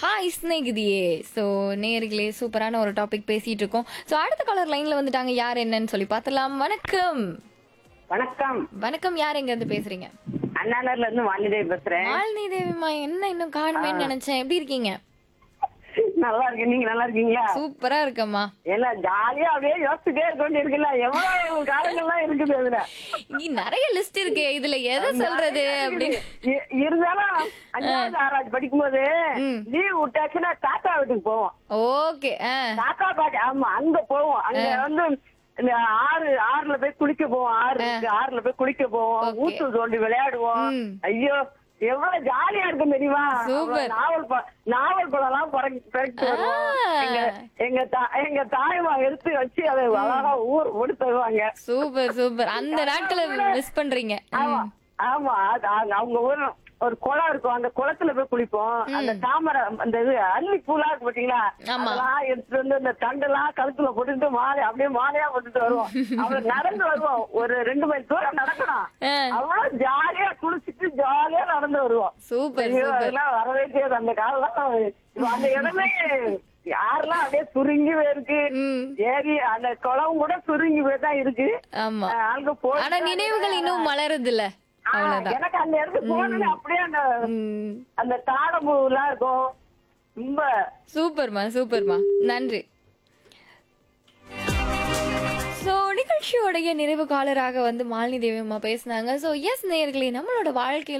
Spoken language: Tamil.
ஹாய் ஸ்நேகிதியே ஸோ நேர்களே சூப்பரான ஒரு டாபிக் பேசிட்டு இருக்கோம் ஸோ அடுத்த காலர் லைன்ல வந்துட்டாங்க யார் என்னன்னு சொல்லி பார்த்துலாம் வணக்கம் வணக்கம் வணக்கம் யார் எங்க இருந்து பேசுறீங்க அண்ணாநகர்ல இருந்து வாணிதேவி பேசுறேன் மாலினி தேவிமா என்ன இன்னும் காணுமேன்னு நினைச்சேன் எப்படி இருக்கீங்க நல்லா இருக்கேன் நீங்க நல்லா இருக்கீங்களா சூப்பரா இருக்கம்மா எல்லாம் ஜாலியா அப்படியே யோசிச்சுட்டே இருக்க வேண்டி இருக்குல்ல எவ்வளவு காலங்கள்லாம் இருக்குது அதுல இங்க நிறைய லிஸ்ட் இருக்கு இதுல எதை சொல்றது அப்படின்னு இ- இருந்தாலும் அஞ்சாவது ஆறாவது படிக்கும்போது ம். லீவ் விட்டாச்சுன்னா தாத்தா வீட்டுக்கு போவோம் ஓகே ஆ தாத்தா பாட்டி ஆமா அங்க போவோம் அங்க வந்து இந்த ஆறு ஆறுல போய் குளிக்க போவோம் ஆறு இருக்கு ஆறுல போய் குளிக்க போவோம் Okay. ஊத்து தோண்டி விளையாடுவோம் ம். ஐயோ எவ்வளவு ஜாலியா இருக்கும் தெரியுமா Super. அப்புறம் நாவல் ப- நாவல் பழம் எல்லாம் பிறகு வருவோம் ஆ. எங்க எங்க தா- எங்க தாய்மா எடுத்து வச்சு அதை அழகா ஊர் முடி தருவாங்க சூப்பர் சூப்பர் அந்த நாட்களை மிஸ் பண்றீங்க ஆமா ஆமா அது அங்க- அவங்க ஊர் ஒரு குளம் இருக்கும் அந்த குளத்துல போய் குளிப்போம் அந்த தாமரை அந்த இது அள்ளி பூலா இருக்கு பாத்தீங்களா ஆமா. அதெல்லாம் எடுத்துட்டு வந்து அந்த தண்டெல்லாம் கழுத்துல போட்டுட்டு மாலை அப்படியே மாலையா போட்டுட்டு வருவோம் அவ்வளவு நடந்து வருவோம் ஒரு ரெண்டு மைல் தூரம் நடக்கணும் ஆ. அவ்வளவு ஜாலியா குளிச்சுட்டு ஜாலியா நடந்து வருவோம் சூப்பர் ஐயோ, சூப்பர் அதெல்லாம் வரவே செய்யாது அந்த காலம் இப்ப அந்த இடமே யாரெல்லாம் அப்படியே சுருங்கி போயிருக்கு ம் ஏரி அந்த குளம் கூட சுருங்கி போய் தான் இருக்கு ஆமா அஹ் அங்க போய் ஆனா நினைவுகள் இன்னும் மலருது இல்ல ஆ, அவ்வளவுதான் எனக்கு அந்த இடத்துக்கு போனது அப்படியே அந்த ம். அந்த தாழம்பூ எல்லாம் இருக்கும் ரொம்ப சூப்பர்மா சூப்பர்மா நன்றி ஸோ நிகழ்ச்சியோடைய நிறைவு காலராக வந்து மாலினி தேவி அம்மா பேசினாங்க ஸோ எஸ் நேயர்களே நம்மளோட வாழ்க்கையில்